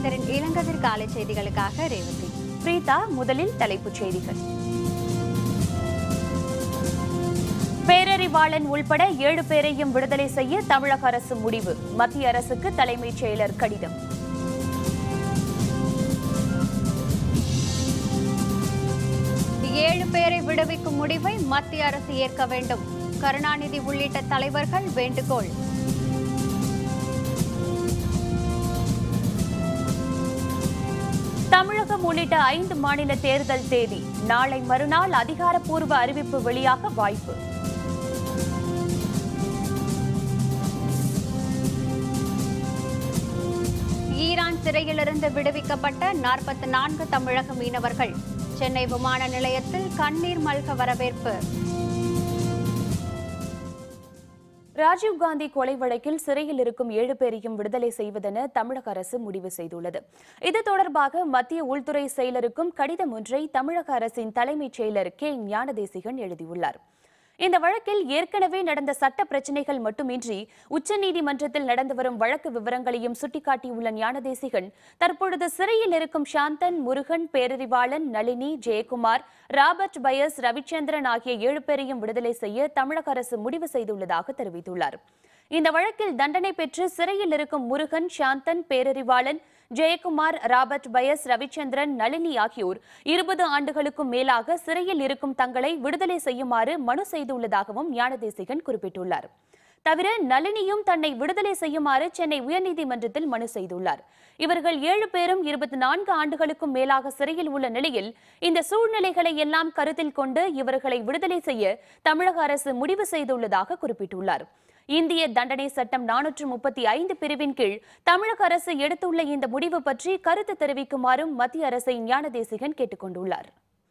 அரவிந்தரின் இளங்கதிர் காலை செய்திகளுக்காக ரேவதி பிரீதா முதலில் தலைப்புச் செய்திகள் பேரறிவாளன் உள்பட ஏழு பேரையும் விடுதலை செய்ய தமிழக அரசு முடிவு மத்திய அரசுக்கு தலைமைச் செயலர் கடிதம் ஏழு பேரை விடுவிக்கும் முடிவை மத்திய அரசு ஏற்க வேண்டும் கருணாநிதி உள்ளிட்ட தலைவர்கள் வேண்டுகோள் தமிழகம் உள்ளிட்ட ஐந்து மாநில தேர்தல் தேதி நாளை மறுநாள் அதிகாரப்பூர்வ அறிவிப்பு வெளியாக வாய்ப்பு ஈரான் சிறையிலிருந்து விடுவிக்கப்பட்ட நாற்பத்தி நான்கு தமிழக மீனவர்கள் சென்னை விமான நிலையத்தில் கண்ணீர் மல்க வரவேற்பு ராஜீவ்காந்தி கொலை வழக்கில் சிறையில் இருக்கும் ஏழு பேரையும் விடுதலை செய்வதென தமிழக அரசு முடிவு செய்துள்ளது இது தொடர்பாக மத்திய உள்துறை செயலருக்கும் கடிதம் ஒன்றை தமிழக அரசின் தலைமைச் செயலர் கே ஞானதேசிகன் எழுதியுள்ளார் இந்த வழக்கில் ஏற்கனவே நடந்த சட்ட பிரச்சினைகள் மட்டுமின்றி உச்சநீதிமன்றத்தில் நடந்து வரும் வழக்கு விவரங்களையும் சுட்டிக்காட்டியுள்ள ஞானதேசிகன் தற்பொழுது சிறையில் இருக்கும் சாந்தன் முருகன் பேரறிவாளன் நளினி ஜெயக்குமார் ராபர்ட் பயஸ் ரவிச்சந்திரன் ஆகிய ஏழு பேரையும் விடுதலை செய்ய தமிழக அரசு முடிவு செய்துள்ளதாக தெரிவித்துள்ளார் இந்த வழக்கில் தண்டனை பெற்று சிறையில் இருக்கும் முருகன் சாந்தன் பேரறிவாளன் ஜெயக்குமார் ராபர்ட் பயஸ் ரவிச்சந்திரன் நளினி ஆகியோர் இருபது ஆண்டுகளுக்கும் மேலாக சிறையில் இருக்கும் தங்களை விடுதலை செய்யுமாறு மனு செய்துள்ளதாகவும் ஞானதேசிகன் குறிப்பிட்டுள்ளார் தவிர நளினியும் தன்னை விடுதலை செய்யுமாறு சென்னை உயர்நீதிமன்றத்தில் மனு செய்துள்ளார் இவர்கள் ஏழு பேரும் இருபத்தி நான்கு ஆண்டுகளுக்கும் மேலாக சிறையில் உள்ள நிலையில் இந்த சூழ்நிலைகளை எல்லாம் கருத்தில் கொண்டு இவர்களை விடுதலை செய்ய தமிழக அரசு முடிவு செய்துள்ளதாக குறிப்பிட்டுள்ளார் இந்திய தண்டனை சட்டம் நானூற்று முப்பத்தி ஐந்து பிரிவின் கீழ் தமிழக அரசு எடுத்துள்ள இந்த முடிவு பற்றி கருத்து தெரிவிக்குமாறும் மத்திய அரசை ஞானதேசிகன் கேட்டுக் கொண்டுள்ளார்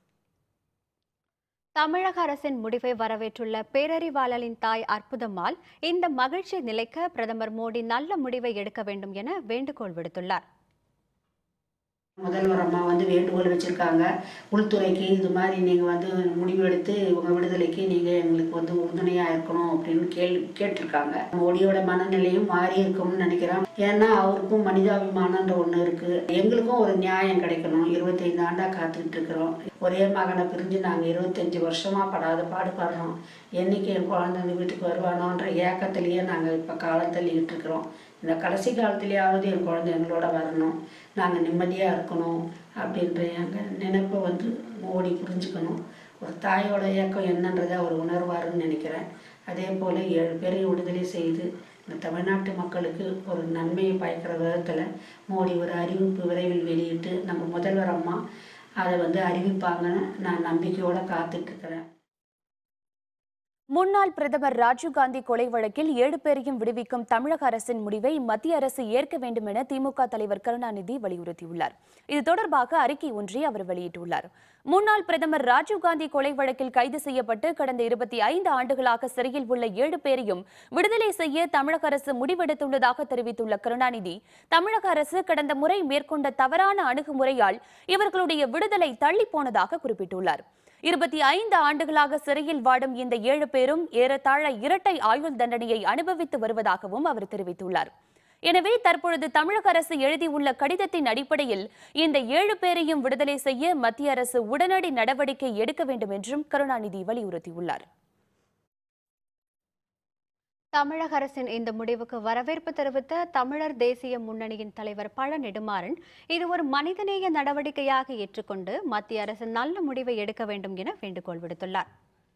தமிழக அரசின் முடிவை வரவேற்றுள்ள பேரறிவாளனின் தாய் அற்புதம்மாள் இந்த மகிழ்ச்சி நிலைக்க பிரதமர் மோடி நல்ல முடிவை எடுக்க வேண்டும் என வேண்டுகோள் விடுத்துள்ளார் முதல்வர் அம்மா வந்து வேண்டுகோள் வச்சுருக்காங்க உள்துறைக்கு இது மாதிரி நீங்கள் வந்து முடிவு எடுத்து உங்கள் விடுதலைக்கு நீங்கள் எங்களுக்கு வந்து உறுதுணையாக இருக்கணும் அப்படின்னு கேள் கேட்டிருக்காங்க மோடியோட மனநிலையும் மாறி இருக்கும்னு நினைக்கிறேன் ஏன்னா அவருக்கும் மனிதாபிமானன்ற ஒன்று இருக்குது எங்களுக்கும் ஒரு நியாயம் கிடைக்கணும் இருபத்தைந்து ஆண்டாக காத்துக்கிட்டு இருக்கிறோம் ஒரே மகனை பிரிஞ்சு நாங்கள் இருபத்தஞ்சி வருஷமாக படாத பாடுபடுறோம் என்னைக்கு என் குழந்தை இந்த வீட்டுக்கு வருவானோன்ற ஏக்கத்திலேயே நாங்கள் இப்போ காலம் தள்ளிக்கிட்டு இருக்கிறோம் இந்த கடைசி காலத்துலேயாவது என் குழந்தை எங்களோட வரணும் நாங்கள் நிம்மதியாக இருக்கணும் அப்படின்ற எங்கள் நினைப்பை வந்து மோடி புரிஞ்சுக்கணும் ஒரு தாயோட இயக்கம் என்னன்றதை அவர் உணர்வாருன்னு நினைக்கிறேன் அதே போல் ஏழு பேரையும் விடுதலை செய்து இந்த தமிழ்நாட்டு மக்களுக்கு ஒரு நன்மையை பயக்கிற விதத்தில் மோடி ஒரு அறிவிப்பு விரைவில் வெளியிட்டு நம்ம முதல்வர் அம்மா அதை வந்து அறிவிப்பாங்கன்னு நான் நம்பிக்கையோடு காத்துட்ருக்கிறேன் முன்னாள் பிரதமர் ராஜீவ்காந்தி கொலை வழக்கில் ஏழு பேரையும் விடுவிக்கும் தமிழக அரசின் முடிவை மத்திய அரசு ஏற்க வேண்டும் என திமுக தலைவர் கருணாநிதி வலியுறுத்தியுள்ளார் இது தொடர்பாக அறிக்கை ஒன்றை அவர் வெளியிட்டுள்ளார் முன்னாள் பிரதமர் ராஜீவ்காந்தி கொலை வழக்கில் கைது செய்யப்பட்டு கடந்த இருபத்தி ஐந்து ஆண்டுகளாக சிறையில் உள்ள ஏழு பேரையும் விடுதலை செய்ய தமிழக அரசு முடிவெடுத்துள்ளதாக தெரிவித்துள்ள கருணாநிதி தமிழக அரசு கடந்த முறை மேற்கொண்ட தவறான அணுகுமுறையால் இவர்களுடைய விடுதலை தள்ளி போனதாக குறிப்பிட்டுள்ளார் இருபத்தி ஐந்து ஆண்டுகளாக சிறையில் வாடும் இந்த ஏழு பேரும் ஏறத்தாழ இரட்டை ஆயுள் தண்டனையை அனுபவித்து வருவதாகவும் அவர் தெரிவித்துள்ளார் எனவே தற்பொழுது தமிழக அரசு எழுதியுள்ள கடிதத்தின் அடிப்படையில் இந்த ஏழு பேரையும் விடுதலை செய்ய மத்திய அரசு உடனடி நடவடிக்கை எடுக்க வேண்டும் என்றும் கருணாநிதி வலியுறுத்தியுள்ளார் தமிழக அரசின் இந்த முடிவுக்கு வரவேற்பு தெரிவித்த தமிழர் தேசிய முன்னணியின் தலைவர் பழ நெடுமாறன் இது ஒரு மனிதநேய நடவடிக்கையாக ஏற்றுக்கொண்டு மத்திய அரசு நல்ல முடிவை எடுக்க வேண்டும் என வேண்டுகோள் விடுத்துள்ளார்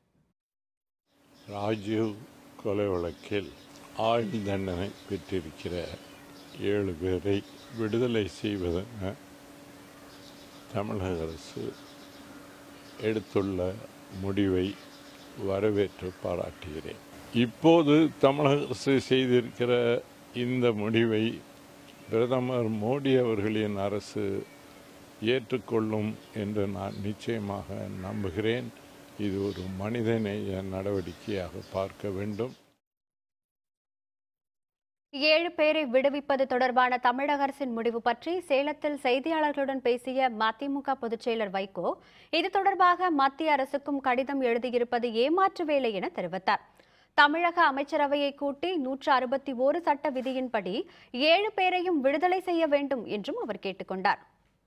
ராஜீவ் கொலை வழக்கில் ஆயுள் தண்டனை பெற்றிருக்கிற ஏழு பேரை விடுதலை செய்வதென தமிழக அரசு எடுத்துள்ள முடிவை வரவேற்று பாராட்டுகிறேன் இப்போது தமிழக அரசு செய்திருக்கிற இந்த முடிவை பிரதமர் மோடி அவர்களின் அரசு ஏற்றுக்கொள்ளும் என்று நான் நிச்சயமாக நம்புகிறேன் இது ஒரு மனிதநேய நடவடிக்கையாக பார்க்க வேண்டும் ஏழு பேரை விடுவிப்பது தொடர்பான தமிழக அரசின் முடிவு பற்றி சேலத்தில் செய்தியாளர்களுடன் பேசிய மதிமுக பொதுச் செயலர் வைகோ இது தொடர்பாக மத்திய அரசுக்கும் கடிதம் எழுதியிருப்பது ஏமாற்று வேலை என தெரிவித்தார் தமிழக அமைச்சரவையை கூட்டி நூற்று அறுபத்தி ஓரு சட்ட விதியின்படி ஏழு பேரையும் விடுதலை செய்ய வேண்டும் என்றும் அவர் கேட்டுக்கொண்டார்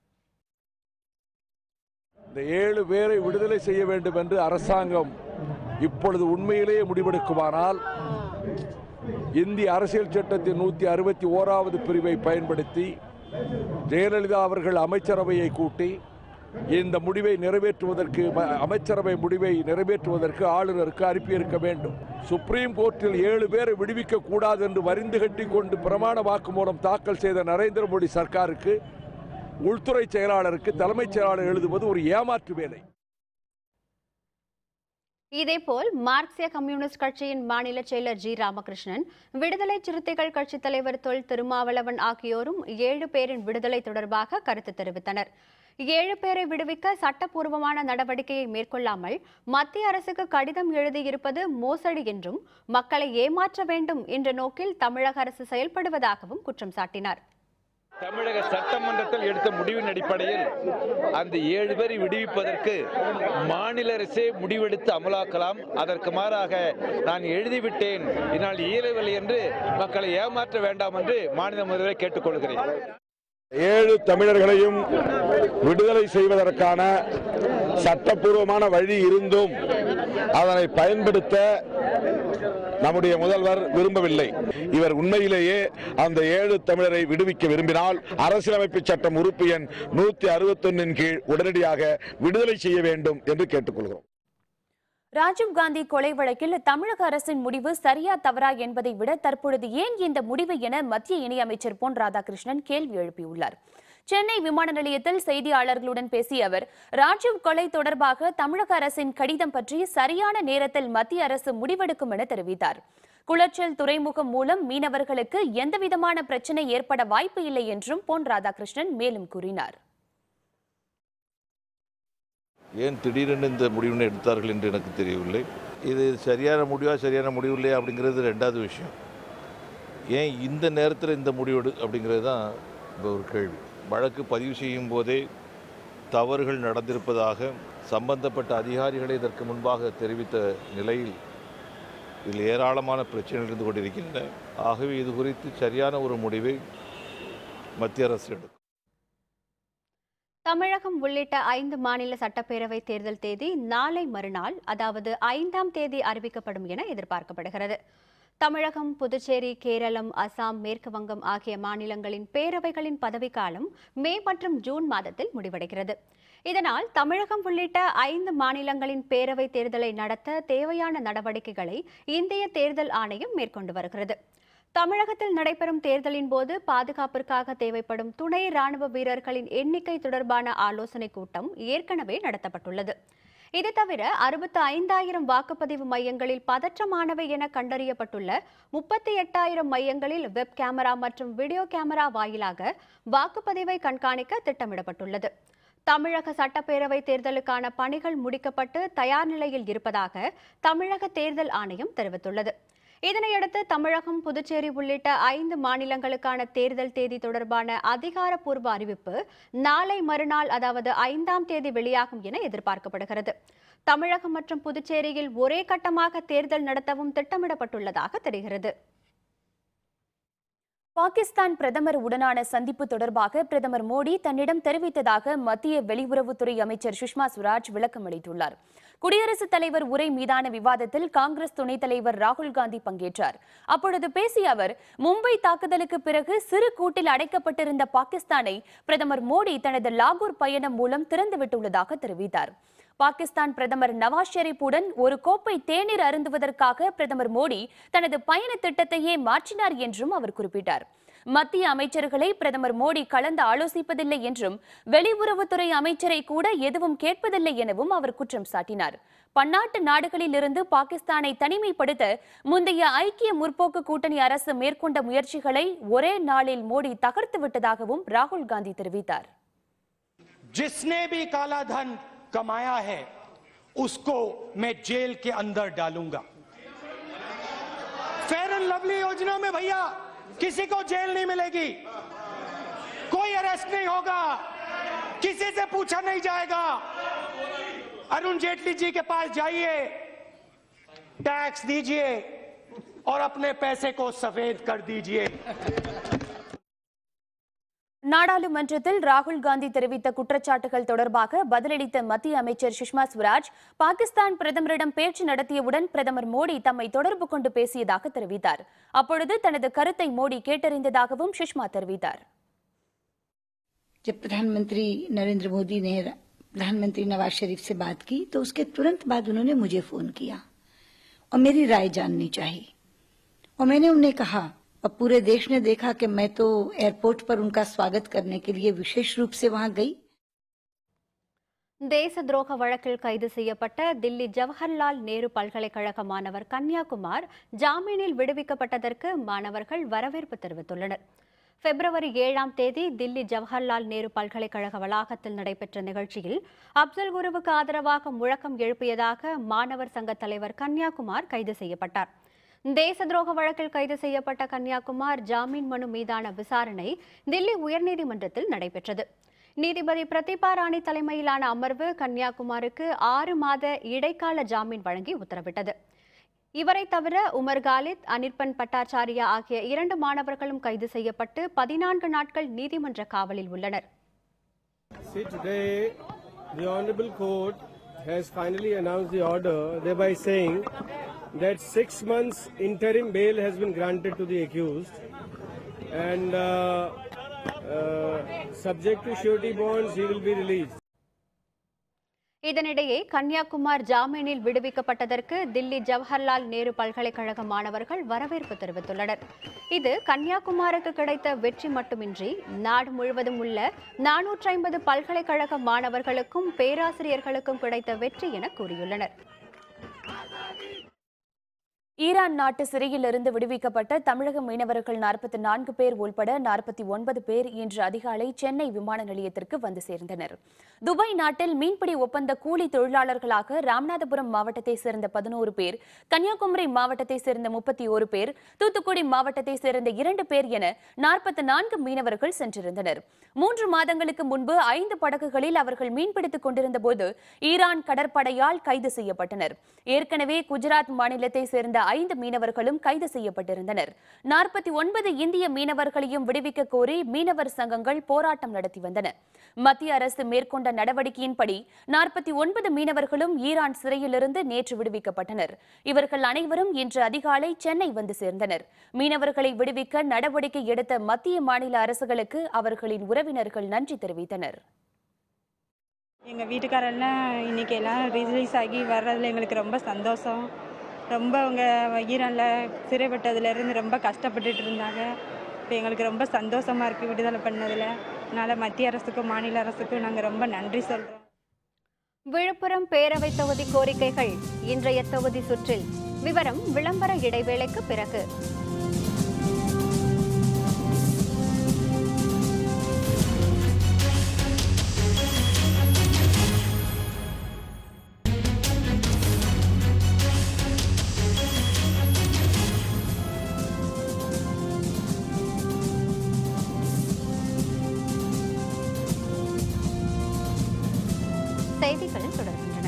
இந்த ஏழு பேரை விடுதலை செய்ய வேண்டும் என்று அரசாங்கம் இப்பொழுது உண்மையிலேயே முடிவெடுக்குமானால் இந்திய அரசியல் சட்டத்தின் நூற்றி அறுபத்தி ஓராவது பிரிவை பயன்படுத்தி ஜெயலலிதா அவர்கள் அமைச்சரவையை கூட்டி இந்த முடிவை நிறைவேற்றுவதற்கு ம- அமைச்சரவை முடிவை நிறைவேற்றுவதற்கு ஆளுநருக்கு அனுப்பியிருக்க வேண்டும் சுப்ரீம் கோர்ட்டில் ஏழு பேரை விடுவிக்க கூடாது என்று வரிந்து கட்டி கொண்டு பிரமாண வாக்குமூலம் தாக்கல் செய்த நரேந்திர மோடி சர்க்காருக்கு உள்துறை செயலாளருக்கு தலைமைச் செயலாளர் எழுதுவது ஒரு ஏமாற்று வேலை இதேபோல் மார்க்சிய கம்யூனிஸ்ட் கட்சியின் மாநில செயலர் ஜி ராமகிருஷ்ணன் விடுதலை சிறுத்தைகள் கட்சித் தலைவர் தொல் திருமாவளவன் ஆகியோரும் ஏழு பேரின் விடுதலை தொடர்பாக கருத்து தெரிவித்தனர் ஏழு பேரை விடுவிக்க சட்டப்பூர்வமான நடவடிக்கையை மேற்கொள்ளாமல் மத்திய அரசுக்கு கடிதம் எழுதியிருப்பது மோசடி என்றும் மக்களை ஏமாற்ற வேண்டும் என்ற நோக்கில் தமிழக அரசு செயல்படுவதாகவும் குற்றம் சாட்டினார் தமிழக சட்டமன்றத்தில் எடுத்த முடிவின் அடிப்படையில் அந்த ஏழு பேரை விடுவிப்பதற்கு மாநில அரசே முடிவெடுத்து அமலாக்கலாம் அதற்கு மாறாக நான் எழுதிவிட்டேன் என்னால் இயலவில்லை என்று மக்களை ஏமாற்ற வேண்டாம் என்று மாநில முதல்வரை கேட்டுக்கொள்கிறேன் ஏழு தமிழர்களையும் விடுதலை செய்வதற்கான சட்டப்பூர்வமான வழி இருந்தும் அதனை பயன்படுத்த நம்முடைய முதல்வர் விரும்பவில்லை இவர் உண்மையிலேயே அந்த ஏழு தமிழரை விடுவிக்க விரும்பினால் அரசியலமைப்பு சட்டம் உறுப்பு எண் நூத்தி அறுபத்தொன்னின் கீழ் உடனடியாக விடுதலை செய்ய வேண்டும் என்று கேட்டுக்கொள்கிறோம் ராஜீவ் காந்தி கொலை வழக்கில் தமிழக அரசின் முடிவு சரியா தவறா என்பதை விட தற்பொழுது ஏன் இந்த முடிவு என மத்திய இணையமைச்சர் பொன் ராதாகிருஷ்ணன் கேள்வி எழுப்பியுள்ளார் சென்னை விமான நிலையத்தில் செய்தியாளர்களுடன் பேசிய அவர் ராஜீவ் கொலை தொடர்பாக தமிழக அரசின் கடிதம் பற்றி சரியான நேரத்தில் மத்திய அரசு முடிவெடுக்கும் என தெரிவித்தார் குளச்சல் துறைமுகம் மூலம் மீனவர்களுக்கு எந்தவிதமான பிரச்சனை ஏற்பட வாய்ப்பு இல்லை என்றும் பொன் ராதாகிருஷ்ணன் மேலும் கூறினார் ஏன் திடீரென்று இந்த முடிவினை எடுத்தார்கள் என்று எனக்கு தெரியவில்லை இது சரியான முடிவா சரியான முடிவு இல்லையா அப்படிங்கிறது ரெண்டாவது விஷயம் ஏன் இந்த நேரத்தில் இந்த முடிவெடு அப்படிங்கிறது தான் இப்போ ஒரு கேள்வி வழக்கு பதிவு செய்யும் போதே தவறுகள் நடந்திருப்பதாக சம்பந்தப்பட்ட அதிகாரிகளை இதற்கு முன்பாக தெரிவித்த நிலையில் இதில் ஏராளமான பிரச்சனைகள் இருந்து கொண்டிருக்கின்றன ஆகவே இது குறித்து சரியான ஒரு முடிவை மத்திய அரசு எடுக்கும் தமிழகம் உள்ளிட்ட ஐந்து மாநில சட்டப்பேரவை தேர்தல் தேதி நாளை மறுநாள் அதாவது ஐந்தாம் தேதி அறிவிக்கப்படும் என எதிர்பார்க்கப்படுகிறது தமிழகம் புதுச்சேரி கேரளம் அசாம் மேற்கு வங்கம் ஆகிய மாநிலங்களின் பேரவைகளின் பதவிக்காலம் மே மற்றும் ஜூன் மாதத்தில் முடிவடைகிறது இதனால் தமிழகம் உள்ளிட்ட ஐந்து மாநிலங்களின் பேரவை தேர்தலை நடத்த தேவையான நடவடிக்கைகளை இந்திய தேர்தல் ஆணையம் மேற்கொண்டு வருகிறது தமிழகத்தில் நடைபெறும் தேர்தலின் போது பாதுகாப்பிற்காக தேவைப்படும் துணை ராணுவ வீரர்களின் எண்ணிக்கை தொடர்பான ஆலோசனைக் கூட்டம் ஏற்கனவே நடத்தப்பட்டுள்ளது இது தவிர அறுபத்து ஐந்தாயிரம் வாக்குப்பதிவு மையங்களில் பதற்றமானவை என கண்டறியப்பட்டுள்ள முப்பத்தி எட்டாயிரம் மையங்களில் வெப் கேமரா மற்றும் வீடியோ கேமரா வாயிலாக வாக்குப்பதிவை கண்காணிக்க திட்டமிடப்பட்டுள்ளது தமிழக சட்டப்பேரவை தேர்தலுக்கான பணிகள் முடிக்கப்பட்டு தயார் நிலையில் இருப்பதாக தமிழக தேர்தல் ஆணையம் தெரிவித்துள்ளது இதனையடுத்து தமிழகம் புதுச்சேரி உள்ளிட்ட ஐந்து மாநிலங்களுக்கான தேர்தல் தேதி தொடர்பான அதிகாரப்பூர்வ அறிவிப்பு நாளை மறுநாள் அதாவது ஐந்தாம் தேதி வெளியாகும் என எதிர்பார்க்கப்படுகிறது தமிழகம் மற்றும் புதுச்சேரியில் ஒரே கட்டமாக தேர்தல் நடத்தவும் திட்டமிடப்பட்டுள்ளதாக தெரிகிறது பாகிஸ்தான் பிரதமர் உடனான சந்திப்பு தொடர்பாக பிரதமர் மோடி தன்னிடம் தெரிவித்ததாக மத்திய வெளியுறவுத்துறை அமைச்சர் சுஷ்மா சுவராஜ் விளக்கம் அளித்துள்ளார் குடியரசுத் தலைவர் உரை மீதான விவாதத்தில் காங்கிரஸ் துணைத் தலைவர் ராகுல் காந்தி பங்கேற்றார் அப்பொழுது பேசிய அவர் மும்பை தாக்குதலுக்கு பிறகு சிறு கூட்டில் அடைக்கப்பட்டிருந்த பாகிஸ்தானை பிரதமர் மோடி தனது லாகூர் பயணம் மூலம் திறந்துவிட்டுள்ளதாக தெரிவித்தார் பாகிஸ்தான் பிரதமர் நவாஸ் ஷெரீப்புடன் ஒரு கோப்பை தேநீர் அருந்துவதற்காக பிரதமர் மோடி தனது பயண திட்டத்தையே மாற்றினார் என்றும் அவர் குறிப்பிட்டார் மத்திய அமைச்சர்களை பிரதமர் மோடி கலந்து ஆலோசிப்பதில்லை என்றும் வெளியுறவுத்துறை அமைச்சரை கூட எதுவும் கேட்பதில்லை எனவும் அவர் குற்றம் சாட்டினார் பன்னாட்டு நாடுகளில் இருந்து பாகிஸ்தானை தனிமைப்படுத்த முந்தைய ஐக்கிய முற்போக்கு கூட்டணி அரசு மேற்கொண்ட முயற்சிகளை ஒரே நாளில் மோடி தகர்த்து விட்டதாகவும் ராகுல் காந்தி தெரிவித்தார் जिसने भी काला धन कमाया है उसको मैं जेल के अंदर डालूंगा फेयर एंड लवली योजना में भैया किसी को जेल नहीं मिलेगी कोई अरेस्ट नहीं होगा किसी से पूछा नहीं जाएगा अरुण जेटली जी के पास जाइए टैक्स दीजिए और अपने पैसे को सफेद कर दीजिए நாடாளுமன்றத்தில் ராகுல் காந்தி தெரிவித்த குற்றச்சாட்டுகள் தொடர்பாக பதிலளித்த மத்திய அமைச்சர் சுஷ்மா ஸ்வராஜ் பாகிஸ்தான் பிரதமரிடம் பேச்சு நடத்தியவுடன் பிரதமர் மோடி தம்மை தொடர்பு கொண்டு பேசியதாக தெரிவித்தார் அப்பொழுது தனது கருத்தை மோடி கேட்டறிந்ததாகவும் சுஷ்மா தெரிவித்தார் जब प्रधानमंत्री नरेंद्र मोदी ने प्रधानमंत्री नवाज शरीफ से बात की तो उसके तुरंत बाद उन्होंने मुझे फोन किया और मेरी राय जाननी चाहिए और मैंने उन्हें कहा और पूरे देश ने देखा कि मैं तो एयरपोर्ट पर उनका स्वागत करने के लिए विशेष रूप से वहां गई தேச துரோக வழக்கில் கைது செய்யப்பட்ட தில்லி ஜவஹர்லால் நேரு பல்கலைக்கழக மாணவர் கன்யாகுமார் ஜாமீனில் விடுவிக்கப்பட்டதற்கு மாணவர்கள் வரவேற்பு தெரிவித்துள்ளனர் பிப்ரவரி ஏழாம் தேதி தில்லி ஜவஹர்லால் நேரு பல்கலைக்கழக வளாகத்தில் நடைபெற்ற நிகழ்ச்சியில் அப்சல் குருவுக்கு ஆதரவாக முழக்கம் எழுப்பியதாக மாணவர் சங்க தலைவர் கன்யாகுமார் கைது செய்யப்பட்டார் தேச துரோக வழக்கில் கைது செய்யப்பட்ட கன்யாகுமார் ஜாமீன் மனு மீதான விசாரணை தில்லி உயர்நீதிமன்றத்தில் நடைபெற்றது நீதிபதி பிரதீபா ராணி தலைமையிலான அமர்வு கன்யாகுமாருக்கு ஆறு மாத இடைக்கால ஜாமீன் வழங்கி உத்தரவிட்டது இவரை தவிர உமர் காலித் அனிர்பன் பட்டாச்சாரியா ஆகிய இரண்டு மாணவர்களும் கைது செய்யப்பட்டு பதினான்கு நாட்கள் நீதிமன்ற காவலில் உள்ளனர் See, today the Honorable Court has finally announced the order, thereby saying that six months interim bail has been granted to the accused, and uh, uh, subject to surety bonds, he will be released. இதனிடையே கன்யாகுமார் ஜாமீனில் விடுவிக்கப்பட்டதற்கு தில்லி ஜவஹர்லால் நேரு பல்கலைக்கழக மாணவர்கள் வரவேற்பு தெரிவித்துள்ளனர் இது கன்யாகுமாருக்கு கிடைத்த வெற்றி மட்டுமின்றி நாடு முழுவதும் உள்ள நானூற்றி ஐம்பது பல்கலைக்கழக மாணவர்களுக்கும் பேராசிரியர்களுக்கும் கிடைத்த வெற்றி என கூறியுள்ளனர் ஈரான் நாட்டு சிறையிலிருந்து விடுவிக்கப்பட்ட தமிழக மீனவர்கள் நாற்பத்தி நான்கு பேர் உள்பட நாற்பத்தி ஒன்பது பேர் இன்று அதிகாலை சென்னை விமான நிலையத்திற்கு வந்து சேர்ந்தனர் துபாய் நாட்டில் மீன்பிடி ஒப்பந்த கூலி தொழிலாளர்களாக ராமநாதபுரம் மாவட்டத்தை சேர்ந்த பதினோரு பேர் கன்னியாகுமரி மாவட்டத்தை சேர்ந்த முப்பத்தி ஒரு பேர் தூத்துக்குடி மாவட்டத்தை சேர்ந்த இரண்டு பேர் என நாற்பத்தி நான்கு மீனவர்கள் சென்றிருந்தனர் மூன்று மாதங்களுக்கு முன்பு ஐந்து படகுகளில் அவர்கள் மீன்பிடித்துக் கொண்டிருந்த போது ஈரான் கடற்படையால் கைது செய்யப்பட்டனர் ஏற்கனவே குஜராத் மாநிலத்தை சேர்ந்த ஐந்து மீனவர்களும் கைது செய்யப்பட்டிருந்தனர் நாற்பத்தி ஒன்பது இந்திய மீனவர்களையும் விடுவிக்க கோரி மீனவர் சங்கங்கள் போராட்டம் நடத்தி வந்தன மத்திய அரசு மேற்கொண்ட நடவடிக்கையின்படி நாற்பத்தி ஒன்பது மீனவர்களும் ஈரான் சிறையிலிருந்து நேற்று விடுவிக்கப்பட்டனர் இவர்கள் அனைவரும் இன்று அதிகாலை சென்னை வந்து சேர்ந்தனர் மீனவர்களை விடுவிக்க நடவடிக்கை எடுத்த மத்திய மாநில அரசுகளுக்கு அவர்களின் உறவினர்கள் நன்றி தெரிவித்தனர் எங்கள் வீட்டுக்காரெல்லாம் இன்னைக்கு எல்லாம் ரிலீஸ் ஆகி வர்றதுல எங்களுக்கு ரொம்ப சந்தோஷம் ரொம்ப அவங்க ஈரானில் சிறைப்பட்டதுலேருந்து ரொம்ப கஷ்டப்பட்டுட்டு இருந்தாங்க இப்போ எங்களுக்கு ரொம்ப சந்தோஷமாக இருக்குது விடுதலை பண்ணதில் அதனால் மத்திய அரசுக்கும் மாநில அரசுக்கும் நாங்கள் ரொம்ப நன்றி சொல்கிறோம் விழுப்புரம் பேரவை தொகுதி கோரிக்கைகள் இன்றைய தொகுதி சுற்றில் விவரம் விளம்பர இடைவேளைக்கு பிறகு செய்திகள் தொடர்கின்றன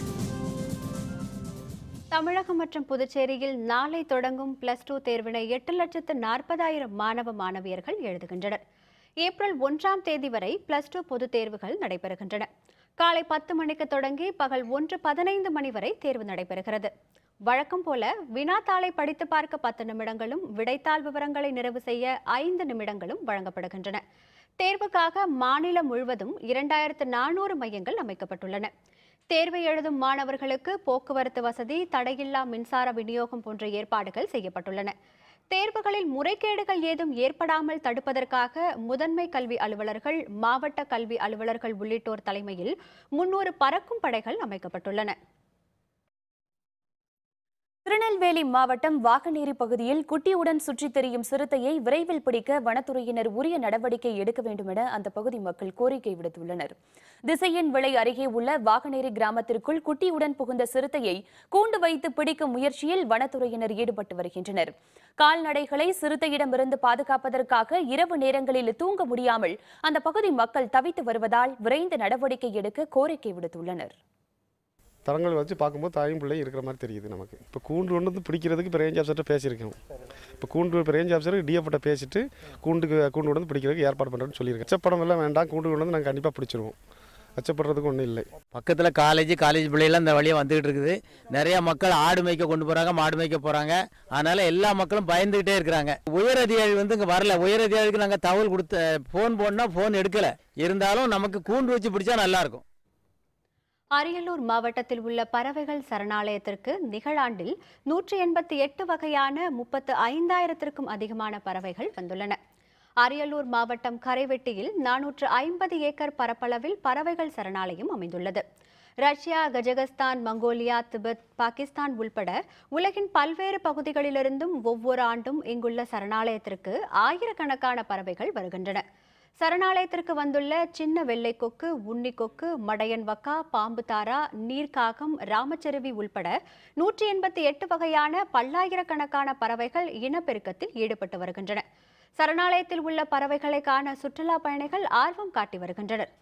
தமிழகம் மற்றும் புதுச்சேரியில் நாளை தொடங்கும் பிளஸ் டூ தேர்வினை எட்டு லட்சத்து நாற்பதாயிரம் மாணவ மாணவியர்கள் எழுதுகின்றனர் ஏப்ரல் ஒன்றாம் தேதி வரை பிளஸ் டூ பொதுத் தேர்வுகள் நடைபெறுகின்றன காலை பத்து மணிக்கு தொடங்கி பகல் ஒன்று பதினைந்து மணி வரை தேர்வு நடைபெறுகிறது வழக்கம் போல வினாத்தாளை படித்து பார்க்க பத்து நிமிடங்களும் விடைத்தாள் விவரங்களை நிறைவு செய்ய ஐந்து நிமிடங்களும் வழங்கப்படுகின்றன தேர்வுக்காக மாநிலம் முழுவதும் இரண்டாயிரத்து நானூறு மையங்கள் அமைக்கப்பட்டுள்ளன தேர்வை எழுதும் மாணவர்களுக்கு போக்குவரத்து வசதி தடையில்லா மின்சார விநியோகம் போன்ற ஏற்பாடுகள் செய்யப்பட்டுள்ளன தேர்வுகளில் முறைகேடுகள் ஏதும் ஏற்படாமல் தடுப்பதற்காக முதன்மை கல்வி அலுவலர்கள் மாவட்ட கல்வி அலுவலர்கள் உள்ளிட்டோர் தலைமையில் முன்னூறு பறக்கும் படைகள் அமைக்கப்பட்டுள்ளன திருநெல்வேலி மாவட்டம் வாகனேரி பகுதியில் குட்டியுடன் சுற்றித் திரியும் சிறுத்தையை விரைவில் பிடிக்க வனத்துறையினர் உரிய நடவடிக்கை எடுக்க வேண்டும் என அந்த பகுதி மக்கள் கோரிக்கை விடுத்துள்ளனர் திசையின் விளை அருகே உள்ள வாகனேரி கிராமத்திற்குள் குட்டியுடன் புகுந்த சிறுத்தையை கூண்டு வைத்து பிடிக்கும் முயற்சியில் வனத்துறையினர் ஈடுபட்டு வருகின்றனர் கால்நடைகளை சிறுத்தையிடமிருந்து பாதுகாப்பதற்காக இரவு நேரங்களில் தூங்க முடியாமல் அந்த பகுதி மக்கள் தவித்து வருவதால் விரைந்து நடவடிக்கை எடுக்க கோரிக்கை விடுத்துள்ளனர் தரங்கள் வச்சு பார்க்கும்போது தாயும் பிள்ளையும் இருக்கிற மாதிரி தெரியுது நமக்கு இப்போ கூண்டு கொண்டு வந்து பிடிக்கிறதுக்கு இப்போ ரேஞ்ச் ஆஃபீஸர்கிட்ட பேசியிருக்கோம் இப்போ கூண்டு இப்போ ரேஞ்ச் ஆஃபீஸர் டிஎஃப்ட்ட பேசிட்டு கூண்டுக்கு கூண்டு கொண்டு வந்து பிடிக்கிறதுக்கு ஏற்பாடு பண்ணுறேன்னு சொல்லியிருக்கேன் அச்சப்படம் எல்லாம் வேண்டாம் கூண்டு கொண்டு வந்து நாங்கள் கண்டிப்பாக பிடிச்சிருவோம் அச்சப்படுறதுக்கு ஒன்றும் இல்லை பக்கத்தில் காலேஜ் காலேஜ் பிள்ளைகள்லாம் இந்த வழியாக வந்துகிட்டு இருக்குது நிறைய மக்கள் ஆடு மேய்க்க கொண்டு போகிறாங்க மாடு மேய்க்க போகிறாங்க அதனால எல்லா மக்களும் பயந்துகிட்டே இருக்கிறாங்க உயர் அதிகாரி வந்து இங்கே வரல உயர் அதிகாரிக்கு நாங்கள் தகவல் கொடுத்த ஃபோன் போனால் ஃபோன் எடுக்கல இருந்தாலும் நமக்கு கூண்டு வச்சு பிடிச்சா நல்லாயிருக்கும் அரியலூர் மாவட்டத்தில் உள்ள பறவைகள் சரணாலயத்திற்கு நிகழாண்டில் நூற்றி எண்பத்தி எட்டு வகையான முப்பத்து ஐந்தாயிரத்திற்கும் அதிகமான பறவைகள் வந்துள்ளன அரியலூர் மாவட்டம் கரைவெட்டியில் நானூற்று ஐம்பது ஏக்கர் பரப்பளவில் பறவைகள் சரணாலயம் அமைந்துள்ளது Russia Kazakhstan Mongolia Tibet Pakistan உள்பட உலகின் பல்வேறு பகுதிகளிலிருந்தும் ஒவ்வொரு ஆண்டும் இங்குள்ள சரணாலயத்திற்கு ஆயிரக்கணக்கான பறவைகள் வருகின்றன சரணாலயத்திற்கு வந்துள்ள சின்ன வெள்ளைக்கொக்கு உன்னிக்கொக்கு மடையன் வக்கா பாம்பு தாரா நீர்க்காகம் ராமச்சருவி உள்பட நூற்றி எண்பத்தி எட்டு வகையான பல்லாயிரக்கணக்கான பறவைகள் இனப்பெருக்கத்தில் ஈடுபட்டு வருகின்றன சரணாலயத்தில் உள்ள பறவைகளை காண சுற்றுலா பயணிகள் ஆர்வம் காட்டி வருகின்றனர்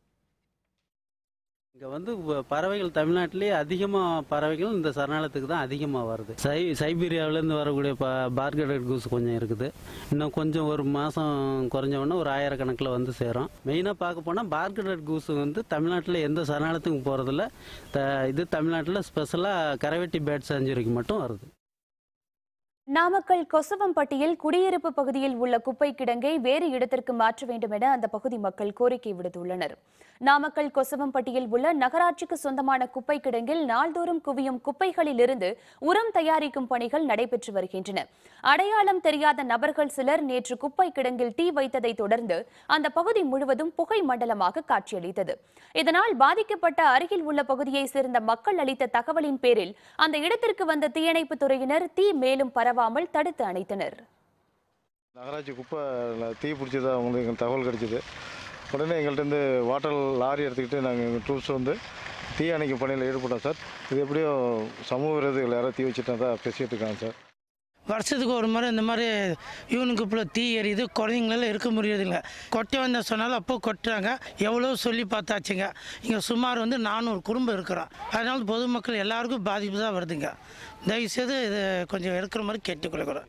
இங்கே வந்து வ- பறவைகள் தமிழ்நாட்டிலேயே அதிகமாக பறவைகள் இந்த சரணாலயத்துக்கு தான் அதிகமாக வருது சை சைபீரியாவிலேருந்து வரக்கூடிய ப பார்கடட் கூஸ் கொஞ்சம் இருக்குது இன்னும் கொஞ்சம் ஒரு மாதம் குறைஞ்ச உடனே ஒரு ஆயிரக்கணக்கில் வந்து சேரும் மெயினாக பார்க்க போனால் பார்கடட் கூஸ் வந்து தமிழ்நாட்டில் எந்த சரணாலயத்துக்கும் போகிறதில்ல த இது தமிழ்நாட்டில் ஸ்பெஷலாக கரைவெட்டி பேட் செஞ்சுரிக்கு மட்டும் வருது நாமக்கல் கொசவம்பட்டியில் குடியிருப்பு பகுதியில் உள்ள குப்பை கிடங்கை வேறு இடத்திற்கு மாற்ற வேண்டும் என அந்த பகுதி மக்கள் கோரிக்கை விடுத்துள்ளனர் நாமக்கல் கொசவம்பட்டியில் உள்ள நகராட்சிக்கு சொந்தமான குப்பை கிடங்கில் நாள்தோறும் குவியும் குப்பைகளிலிருந்து உரம் தயாரிக்கும் பணிகள் நடைபெற்று வருகின்றன அடையாளம் தெரியாத நபர்கள் சிலர் நேற்று குப்பை கிடங்கில் தீ வைத்ததை தொடர்ந்து அந்த பகுதி முழுவதும் புகை மண்டலமாக காட்சியளித்தது இதனால் பாதிக்கப்பட்ட அருகில் உள்ள பகுதியைச் சேர்ந்த மக்கள் அளித்த தகவலின் பேரில் அந்த இடத்திற்கு வந்த தீயணைப்பு துறையினர் தீ மேலும் பரவாமல் தடுத்து அணைத்தனர் நகராட்சி குப்பை தீ பிடிச்சதா உங்களுக்கு எங்களுக்கு தகவல் கிடைச்சிது உடனே எங்கள்கிட்ட வாட்டர் லாரி எடுத்துக்கிட்டு நாங்கள் ட்ரூப்ஸ் வந்து தீ அணைக்கும் பணியில் ஈடுபட்டோம் சார் இது எப்படியோ சமூக விரோதிகள் யாரோ தீ வச்சுட்டா தான் பேசிகிட்டு இருக்காங்க சார் வருஷத்துக்கு ஒரு முறை இந்த மாதிரி யூனிக்கு இப்போ தீ எரியுது குழந்தைங்களால இருக்க முடியறதில்ல கொட்டை வந்த சொன்னாலும் அப்போ கொட்டுறாங்க எவ்வளோ சொல்லி பார்த்தாச்சுங்க இங்கே சுமார் வந்து நானூறு குடும்பம் இருக்கிறோம் அதனால பொதுமக்கள் எல்லாருக்கும் பாதிப்பு தான் வருதுங்க தயவுசெய்து இது கொஞ்சம் எடுக்கிற மாதிரி கேட்டுக்கொள்கிறோம்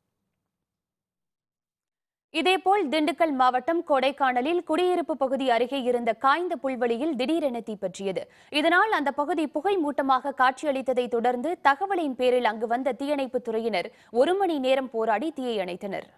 இதேபோல் திண்டுக்கல் மாவட்டம் கொடைக்கானலில் குடியிருப்பு பகுதி அருகே இருந்த காய்ந்த புல்வெளியில் திடீரென தீப்பற்றியது இதனால் அந்த பகுதி புகை மூட்டமாக காட்சியளித்ததை தொடர்ந்து தகவலின் பேரில் அங்கு வந்த தீயணைப்புத் துறையினர் ஒரு மணி நேரம் போராடி தீயை அணைத்தனர்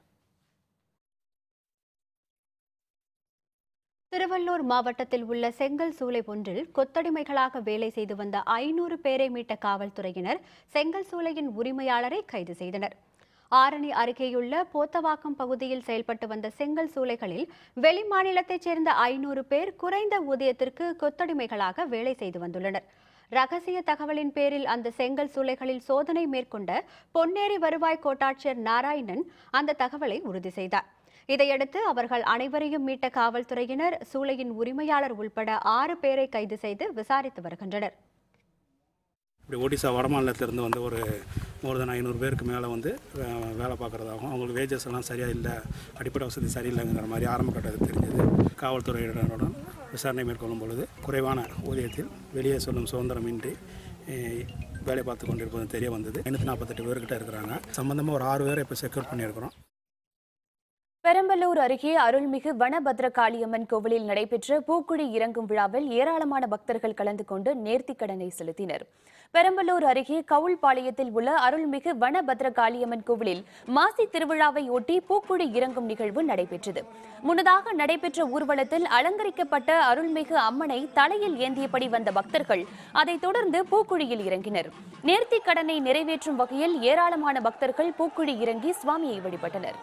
திருவள்ளூர் மாவட்டத்தில் உள்ள செங்கல் சூளை ஒன்றில் கொத்தடிமைகளாக வேலை செய்து வந்த ஐநூறு பேரை மீட்ட காவல்துறையினர் செங்கல் சூளையின் உரிமையாளரை கைது செய்தனர் ஆரணி அருகேயுள்ள போத்தவாக்கம் பகுதியில் செயல்பட்டு வந்த செங்கல் சூளைகளில் வெளிமாநிலத்தைச் சேர்ந்த ஐநூறு பேர் குறைந்த ஊதியத்திற்கு கொத்தடிமைகளாக வேலை செய்து வந்துள்ளனர் ரகசிய தகவலின் பேரில் அந்த செங்கல் சூளைகளில் சோதனை மேற்கொண்ட பொன்னேரி வருவாய் கோட்டாட்சியர் நாராயணன் அந்த தகவலை உறுதி செய்தார் இதையடுத்து அவர்கள் அனைவரையும் மீட்ட காவல்துறையினர் சூளையின் உரிமையாளர் உள்பட ஆறு பேரை கைது செய்து விசாரித்து வருகின்றனர் இப்படி ஒடிசா வடமாநிலத்திலேருந்து வந்து ஒரு மோர் தென் ஐநூறு பேருக்கு மேலே வந்து வே- வேலை பார்க்குறதாகவும் அவங்களுக்கு வேஜஸ் எல்லாம் சரியாக இல்லை அடிப்படை வசதி சரியில்லைங்கிற மாதிரி ஆரம்ப கட்டத்தில் தெரிஞ்சது காவல்துறையினருடன் விசாரணை மேற்கொள்ளும் பொழுது குறைவான ஊதியத்தில் வெளியே சொல்லும் சுதந்திரமின்றி eh, வேலை பார்த்து கொண்டிருப்பது தெரிய வந்தது ஐநூற்றி நாற்பத்தெட்டு பேர்கிட்ட இருக்கிறாங்க சம்பந்தமாக ஒரு ஆறு பேரை இப்போ செக்யூர் பண்ணியிருக்கிறோம் பெரம்பலூர் அருகே அருள்மிகு வனபத்ரகாளியம்மன் கோவிலில் நடைபெற்ற பூக்குழி இறங்கும் விழாவில் ஏராளமான பக்தர்கள் கலந்து கொண்டு நேர்த்திக்கடனை செலுத்தினர் பெரம்பலூர் அருகே கவுள்பாளையத்தில் உள்ள அருள்மிகு வனபத்ரகாளியம்மன் கோவிலில் மாசி திருவிழாவை ஒட்டி பூக்குழி இறங்கும் நிகழ்வு நடைபெற்றது முன்னதாக நடைபெற்ற ஊர்வலத்தில் அலங்கரிக்கப்பட்ட அருள்மிகு அம்மனை தலையில் ஏந்தியபடி வந்த பக்தர்கள் அதைத் தொடர்ந்து பூக்குழியில் இறங்கினர் நேர்த்திக்கடனை நிறைவேற்றும் வகையில் ஏராளமான பக்தர்கள் பூக்குழி இறங்கி சுவாமியை வழிபட்டனர்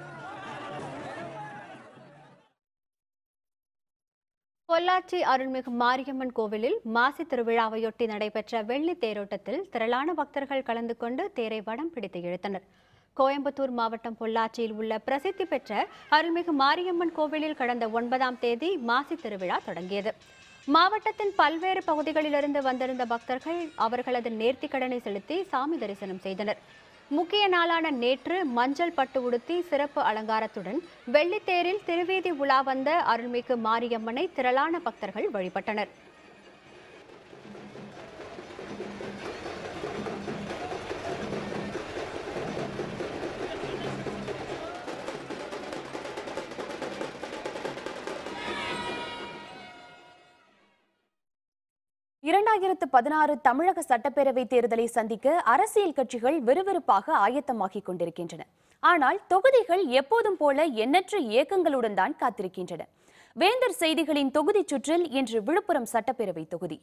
பொள்ளாச்சி அருள்மிகு மாரியம்மன் கோவிலில் மாசி திருவிழாவையொட்டி நடைபெற்ற வெள்ளி தேரோட்டத்தில் திரளான பக்தர்கள் கலந்து கொண்டு தேரை வடம் பிடித்து இழுத்தனர் கோயம்புத்தூர் மாவட்டம் பொள்ளாச்சியில் உள்ள பிரசித்தி பெற்ற அருள்மிகு மாரியம்மன் கோவிலில் கடந்த ஒன்பதாம் தேதி மாசி திருவிழா தொடங்கியது மாவட்டத்தின் பல்வேறு பகுதிகளிலிருந்து வந்திருந்த பக்தர்கள் அவர்களது நேர்த்திக்கடனை செலுத்தி சாமி தரிசனம் செய்தனர் முக்கிய நாளான நேற்று மஞ்சள் பட்டு உடுத்தி சிறப்பு அலங்காரத்துடன் வெள்ளித்தேரில் திருவீதி உலா வந்த அருள்மிகு மாரியம்மனை திரளான பக்தர்கள் வழிபட்டனர் இரண்டாயிரத்து பதினாறு தமிழக சட்டப்பேரவை தேர்தலை சந்திக்க அரசியல் கட்சிகள் விறுவிறுப்பாக ஆயத்தமாகிக் கொண்டிருக்கின்றன ஆனால் தொகுதிகள் எப்போதும் போல எண்ணற்ற இயக்கங்களுடன் தான் காத்திருக்கின்றன வேந்தர் செய்திகளின் தொகுதி சுற்றில் இன்று விழுப்புரம் சட்டப்பேரவை தொகுதி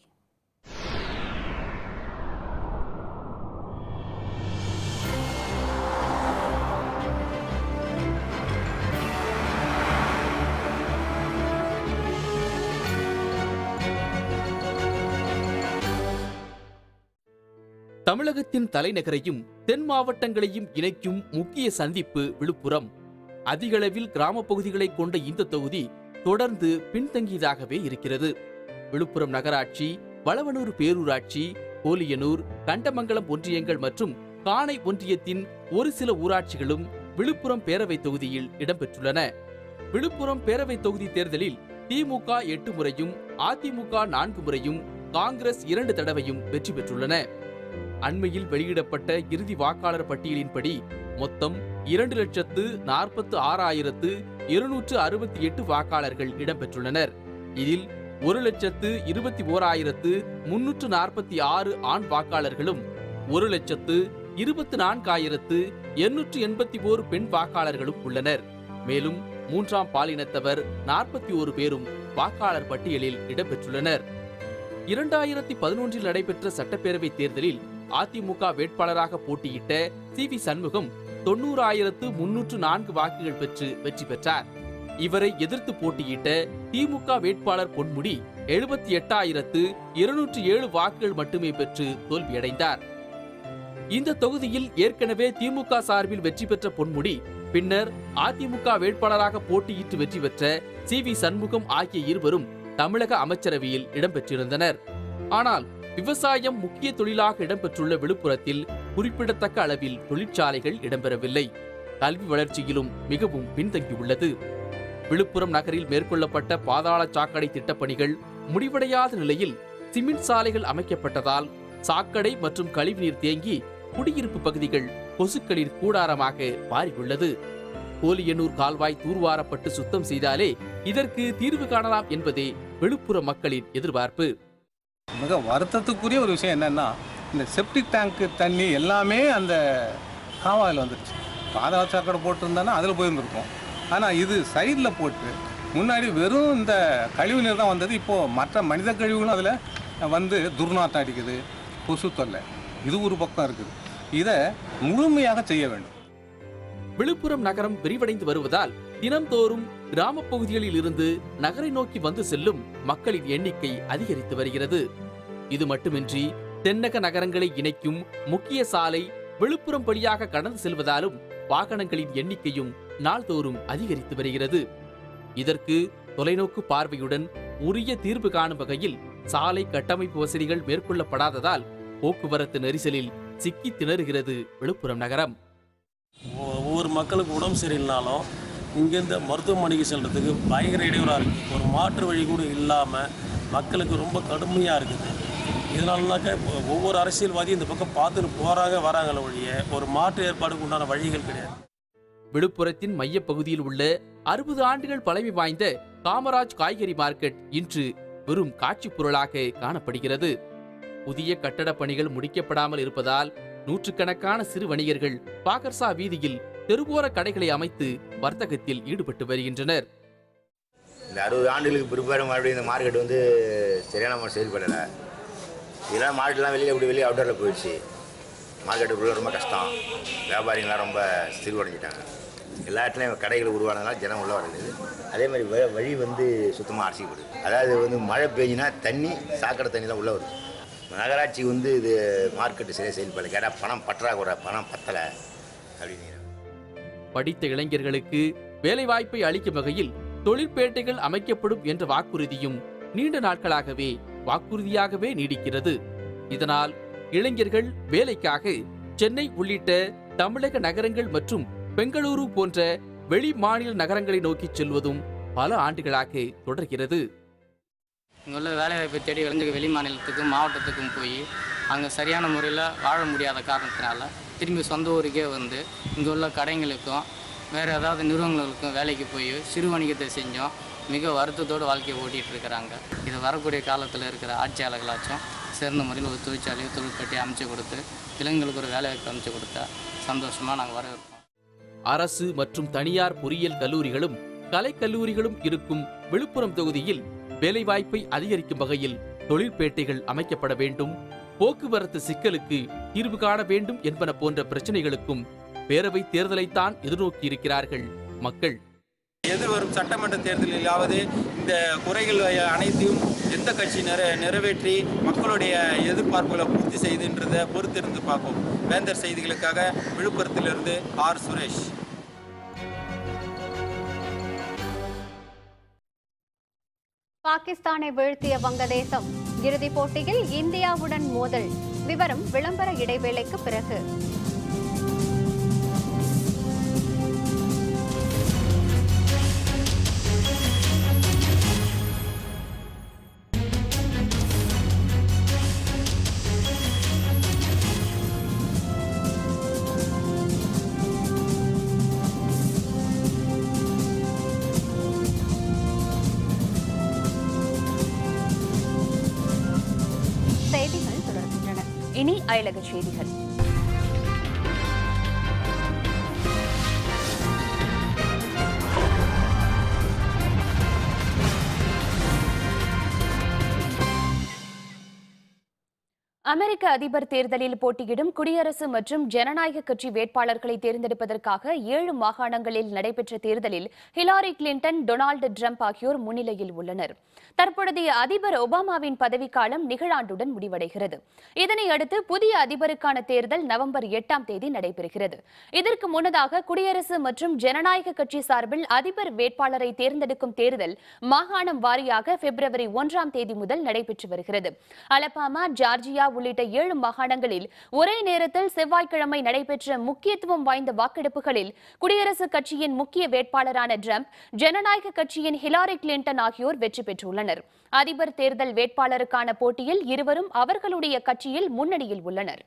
தமிழகத்தின் தலைநகரையும் தென் மாவட்டங்களையும் இணைக்கும் முக்கிய சந்திப்பு விழுப்புரம் அதிகளவில் கிராமப் பகுதிகளை கொண்ட இந்த தொகுதி தொடர்ந்து பின்தங்கியதாகவே இருக்கிறது விழுப்புரம் நகராட்சி வளவனூர் பேரூராட்சி கோலியனூர் கண்டமங்கலம் ஒன்றியங்கள் மற்றும் காணை ஒன்றியத்தின் ஒரு சில ஊராட்சிகளும் விழுப்புரம் பேரவை தொகுதியில் இடம்பெற்றுள்ளன விழுப்புரம் பேரவை தொகுதி தேர்தலில் திமுக எட்டு முறையும் அதிமுக நான்கு முறையும் காங்கிரஸ் இரண்டு தடவையும் வெற்றி பெற்றுள்ளன அண்மையில் வெளியிடப்பட்ட இறுதி வாக்காளர் பட்டியலின்படி மொத்தம் இரண்டு லட்சத்து நாற்பத்து ஆறாயிரத்து இருநூற்று அறுபத்தி எட்டு வாக்காளர்கள் இடம்பெற்றுள்ளனர் இதில் ஒரு லட்சத்து இருபத்தி ஓராயிரத்து முன்னூற்று நாற்பத்தி ஆறு ஆண் வாக்காளர்களும் ஒரு லட்சத்து இருபத்து நான்காயிரத்து எண்ணூற்று எண்பத்தி ஓரு பெண் வாக்காளர்களும் உள்ளனர் மேலும் மூன்றாம் பாலினத்தவர் நாற்பத்தி ஒரு பேரும் வாக்காளர் பட்டியலில் இடம்பெற்றுள்ளனர் இரண்டாயிரத்தி பதினொன்றில் நடைபெற்ற சட்டப்பேரவை தேர்தலில் அதிமுக வேட்பாளராக போட்டியிட்ட சி வி சண்முகம் தொண்ணூறாயிரத்து முன்னூற்று நான்கு வாக்குகள் பெற்று வெற்றி பெற்றார் இவரை எதிர்த்து போட்டியிட்ட திமுக வேட்பாளர் பொன்முடி எழுபத்தி எட்டாயிரத்து இருநூற்று ஏழு வாக்குகள் மட்டுமே பெற்று தோல்வியடைந்தார் இந்த தொகுதியில் ஏற்கனவே திமுக சார்பில் வெற்றி பெற்ற பொன்முடி பின்னர் அதிமுக வேட்பாளராக போட்டியிட்டு வெற்றி பெற்ற சி வி சண்முகம் ஆகிய இருவரும் தமிழக அமைச்சரவையில் இடம்பெற்றிருந்தனர் ஆனால் விவசாயம் முக்கிய தொழிலாக இடம்பெற்றுள்ள விழுப்புரத்தில் குறிப்பிடத்தக்க அளவில் தொழிற்சாலைகள் இடம்பெறவில்லை கல்வி வளர்ச்சியிலும் மிகவும் பின்தங்கியுள்ளது விழுப்புரம் நகரில் மேற்கொள்ளப்பட்ட பாதாள சாக்கடை திட்டப்பணிகள் முடிவடையாத நிலையில் சிமெண்ட் சாலைகள் அமைக்கப்பட்டதால் சாக்கடை மற்றும் கழிவுநீர் தேங்கி குடியிருப்பு பகுதிகள் கொசுக்களின் கூடாரமாக மாறியுள்ளது கோலியனூர் கால்வாய் தூர்வாரப்பட்டு சுத்தம் செய்தாலே இதற்கு தீர்வு காணலாம் என்பதே விழுப்புரம் மக்களின் எதிர்பார்ப்பு மிக வருத்தத்துக்குரிய ஒரு விஷயம் என்னன்னா இந்த செப்டிக் டேங்க்கு தண்ணி எல்லாமே அந்த காவாயில் வந்துடுச்சு பாதாள சாக்கடை போட்டிருந்தானா அதில் போயிருந்துருக்கும் ஆனால் இது சைடில் போட்டு முன்னாடி வெறும் இந்த கழிவு நீர் தான் வந்தது இப்போது மற்ற மனித கழிவுகளும் அதில் வந்து துர்நாற்றம் அடிக்குது கொசு தொல்லை இது ஒரு பக்கம் இருக்குது இதை முழுமையாக செய்ய வேண்டும் விழுப்புரம் நகரம் விரிவடைந்து வருவதால் தினம்தோறும் கிராமப் பகுதிகளில் இருந்து நகரை நோக்கி வந்து செல்லும் மக்களின் எண்ணிக்கை அதிகரித்து வருகிறது இது மட்டுமின்றி தென்னக நகரங்களை இணைக்கும் முக்கிய சாலை விழுப்புரம் வழியாக கடந்து செல்வதாலும் வாகனங்களின் எண்ணிக்கையும் நாள்தோறும் அதிகரித்து வருகிறது இதற்கு தொலைநோக்கு பார்வையுடன் உரிய தீர்வு காணும் வகையில் சாலை கட்டமைப்பு வசதிகள் மேற்கொள்ளப்படாததால் போக்குவரத்து நெரிசலில் சிக்கி திணறுகிறது விழுப்புரம் நகரம் ஒவ்வொரு மக்களுக்கு உடம்பு சரியில்லைனாலும் இங்கேருந்து மருத்துவமனைக்கு செல்றதுக்கு பயங்கர இடையூறாக இருக்குது ஒரு மாற்று வழி கூட இல்லாமல் மக்களுக்கு ரொம்ப கடுமையாக இருக்குது இதனாலனாக்கா இப்போ ஒவ்வொரு அரசியல்வாதியும் இந்த பக்கம் பார்த்துட்டு போகிறாங்க வராங்கள ஒழிய ஒரு மாற்று ஏற்பாடுக்கு உண்டான வழிகள் கிடையாது விழுப்புரத்தின் மையப்பகுதியில் உள்ள அறுபது ஆண்டுகள் பழமை வாய்ந்த காமராஜ் காய்கறி மார்க்கெட் இன்று வெறும் காட்சிப் பொருளாக காணப்படுகிறது புதிய கட்டடப் பணிகள் முடிக்கப்படாமல் இருப்பதால் நூற்றுக்கணக்கான சிறு வணிகர்கள் பாகர்சா வீதியில் தெருவோர கடைகளை அமைத்து வர்த்தகத்தில் ஈடுபட்டு வருகின்றனர் இந்த அறுபது ஆண்டுகளுக்கு பிற்பாடு மறுபடியும் இந்த மார்க்கெட் வந்து சரியான மாதிரி செயல்படலை இதெல்லாம் மார்க்கெட்லாம் வெளியில் இப்படி வெளியே அவுட்டரில் போயிடுச்சு மார்க்கெட்டுக்குள்ளே ரொம்ப கஷ்டம் வியாபாரிகள்லாம் ரொம்ப சிறுவடைஞ்சிட்டாங்க எல்லா இடத்துலையும் கடைகள் உருவானதுனால ஜனம் உள்ள வருது அதே மாதிரி வ- வழி வந்து சுத்தமாக அரிசிக்கப்படுது அதாவது வந்து மழை பெஞ்சினா தண்ணி சாக்கடை தண்ணி தான் உள்ளே வருது நகராட்சி வந்து இது மார்க்கெட்டு சரியாக செயல்படலை கேட்டால் பணம் பற்றாக்குறை பணம் பத்தலை அப்படின்னு படித்த இளைஞர்களுக்கு வேலைவாய்ப்பை அளிக்கும் வகையில் தொழிற்பேட்டைகள் அமைக்கப்படும் என்ற வாக்குறுதியும் நீண்ட நாட்களாகவே வாக்குறுதியாகவே நீடிக்கிறது இதனால் இளைஞர்கள் வேலைக்காக சென்னை உள்ளிட்ட தமிழக நகரங்கள் மற்றும் பெங்களூரு போன்ற வெளி மாநில நகரங்களை நோக்கி செல்வதும் பல ஆண்டுகளாக தொடர்கிறது இங்கே உள்ள வேலைவாய்ப்பை தேடி இளைஞர்கள் வெளி மாநிலத்துக்கும் மாவட்டத்துக்கும் போய் அங்கே சரியான முறையில் வாழ முடியாத காரணத்தினால திரும்பி சொந்த ஊருக்கே வந்து இங்கே உள்ள கடைங்களுக்கும் வேறு ஏதாவது நிறுவனங்களுக்கும் வேலைக்கு போய் சிறு வணிகத்தை செஞ்சோம் மிக வருத்தத்தோடு வாழ்க்கையை ஓட்டிகிட்டு இருக்கிறாங்க இது வரக்கூடிய காலத்தில் இருக்கிற ஆட்சியாளர்களாச்சும் சிறந்த முறையில் ஒரு தொழிற்சாலையோ தொழிற்கட்டி அமைச்சு கொடுத்து இளைஞர்களுக்கு ஒரு வேலைவாய்ப்பு அமைச்சு கொடுத்தா சந்தோஷமாக நாங்கள் வரவேற்போம் அரசு மற்றும் தனியார் பொறியியல் கல்லூரிகளும் கலைக்கல்லூரிகளும் இருக்கும் விழுப்புரம் தொகுதியில் வேலைவாய்ப்பை அதிகரிக்கும் வகையில் தொழிற்பேட்டைகள் அமைக்கப்பட வேண்டும் போக்குவரத்து சிக்கலுக்கு தீர்வு காண வேண்டும் என்பன போன்ற பிரச்சனைகளுக்கும் பேரவை தேர்தலைத்தான் எதிர்நோக்கியிருக்கிறார்கள் மக்கள் எதிர்வரும் சட்டமன்ற தேர்தலிலாவது இந்த குறைகள் அனைத்தையும் எந்த கட்சி நிற நிறைவேற்றி மக்களுடைய எதிர்பார்ப்புகளை பூர்த்தி செய்துன்றதை பொறுத்திருந்து பார்ப்போம் வேந்தர் செய்திகளுக்காக விழுப்புரத்திலிருந்து ஆர் சுரேஷ் பாகிஸ்தானை வீழ்த்திய வங்கதேசம் இறுதிப் போட்டியில் இந்தியாவுடன் மோதல் விவரம் விளம்பர இடைவேளைக்கு பிறகு செய்திகள் தொடர்கின்றன இனி அயலக செய்திகள் அமெரிக்க அதிபர் தேர்தலில் போட்டியிடும் குடியரசு மற்றும் ஜனநாயக கட்சி வேட்பாளர்களை தேர்ந்தெடுப்பதற்காக ஏழு மாகாணங்களில் நடைபெற்ற தேர்தலில் ஹிலாரி கிளின்டன் டொனால்டு ட்ரம்ப் ஆகியோர் முன்னிலையில் உள்ளனர் தற்பொழுதைய அதிபர் ஒபாமாவின் பதவிக்காலம் நிகழாண்டுடன் முடிவடைகிறது இதனையடுத்து புதிய அதிபருக்கான தேர்தல் நவம்பர் எட்டாம் தேதி நடைபெறுகிறது இதற்கு முன்னதாக குடியரசு மற்றும் ஜனநாயக கட்சி சார்பில் அதிபர் வேட்பாளரை தேர்ந்தெடுக்கும் தேர்தல் மாகாணம் வாரியாக பிப்ரவரி ஒன்றாம் தேதி முதல் நடைபெற்று வருகிறது அலபாமா ஜார்ஜியா உள்ளிட்ட ஏழு மாகாணங்களில் ஒரே நேரத்தில் செவ்வாய்க்கிழமை நடைபெற்ற முக்கியத்துவம் வாய்ந்த வாக்கெடுப்புகளில் குடியரசுக் கட்சியின் முக்கிய வேட்பாளரான ட்ரம்ப் ஜனநாயக கட்சியின் ஹிலாரி கிளின்டன் ஆகியோர் வெற்றி பெற்றுள்ளனர் அதிபர் தேர்தல் வேட்பாளருக்கான போட்டியில் இருவரும் அவர்களுடைய கட்சியில் முன்னணியில் உள்ளனர்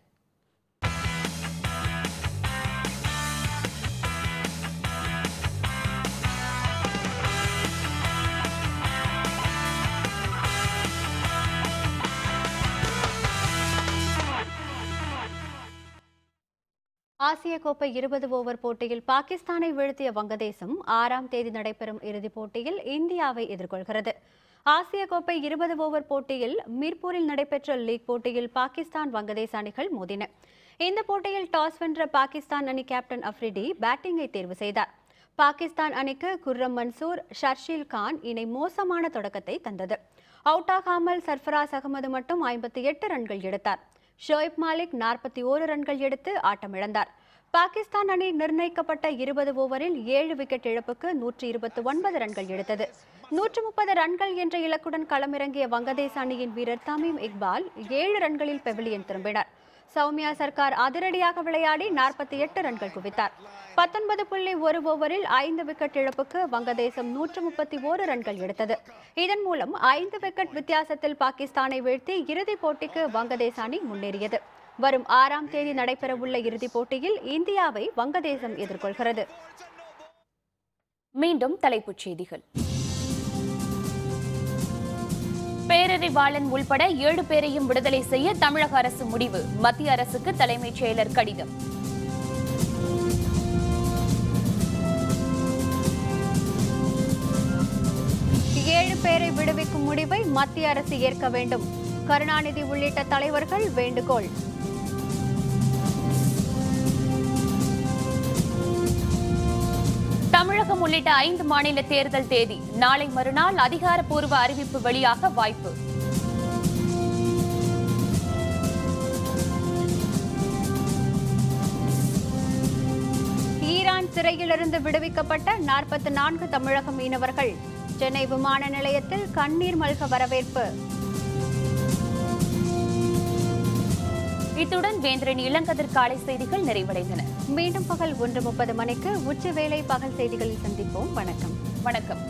ஆசிய கோப்பை இருபது ஓவர் போட்டியில் பாகிஸ்தானை வீழ்த்திய வங்கதேசம் ஆறாம் தேதி நடைபெறும் இறுதிப் போட்டியில் இந்தியாவை எதிர்கொள்கிறது ஆசிய கோப்பை இருபது ஓவர் போட்டியில் மீர்பூரில் நடைபெற்ற லீக் போட்டியில் பாகிஸ்தான் வங்கதேச அணிகள் மோதின இந்த போட்டியில் டாஸ் வென்ற பாகிஸ்தான் அணி கேப்டன் அஃப்ரிடி பேட்டிங்கை தேர்வு செய்தார் பாகிஸ்தான் அணிக்கு குர்ரம் மன்சூர் ஷர்ஷீல் கான் இணை மோசமான தொடக்கத்தை தந்தது அவுட் ஆகாமல் சர்ஃபராஸ் அகமது மட்டும் ஐம்பத்தி எட்டு ரன்கள் எடுத்தார் ஷோயப் மாலிக் நாற்பத்தி ஓரு ரன்கள் எடுத்து ஆட்டமிழந்தார் பாகிஸ்தான் அணி நிர்ணயிக்கப்பட்ட இருபது ஓவரில் ஏழு விக்கெட் இழப்புக்கு நூற்றி இருபத்தி ஒன்பது ரன்கள் எடுத்தது நூற்று முப்பது ரன்கள் என்ற இலக்குடன் களமிறங்கிய வங்கதேச அணியின் வீரர் தமீம் இக்பால் ஏழு ரன்களில் பெவிலியன் திரும்பினார் சௌமியா சர்க்கார் அதிரடியாக விளையாடி நாற்பத்தி எட்டு ரன்கள் குவித்தார் பத்தொன்பது புள்ளி ஒரு ஓவரில் ஐந்து விக்கெட் இழப்புக்கு வங்கதேசம் நூற்று முப்பத்தி ஓரு ரன்கள் எடுத்தது இதன் மூலம் ஐந்து விக்கெட் வித்தியாசத்தில் பாகிஸ்தானை வீழ்த்தி இறுதிப் போட்டிக்கு வங்கதேச அணி முன்னேறியது வரும் ஆறாம் தேதி நடைபெறவுள்ள இறுதிப் போட்டியில் இந்தியாவை வங்கதேசம் எதிர்கொள்கிறது மீண்டும் தலைப்புச் செய்திகள் பேரறிவாளன் உள்பட ஏழு பேரையும் விடுதலை செய்ய தமிழக அரசு முடிவு மத்திய அரசுக்கு தலைமைச் செயலர் கடிதம் ஏழு பேரை விடுவிக்கும் முடிவை மத்திய அரசு ஏற்க வேண்டும் கருணாநிதி உள்ளிட்ட தலைவர்கள் வேண்டுகோள் தமிழகம் உள்ளிட்ட ஐந்து மாநில தேர்தல் தேதி நாளை மறுநாள் அதிகாரப்பூர்வ அறிவிப்பு வெளியாக வாய்ப்பு ஈரான் சிறையிலிருந்து விடுவிக்கப்பட்ட நாற்பத்தி நான்கு தமிழக மீனவர்கள் சென்னை விமான நிலையத்தில் கண்ணீர் மல்க வரவேற்பு இத்துடன் வேந்திரன் இளங்கதிர் காலை செய்திகள் நிறைவடைந்தன மீண்டும் பகல் ஒன்று முப்பது மணிக்கு உச்சி வேளை பகல் செய்திகளில் சந்திப்போம் வணக்கம் வணக்கம்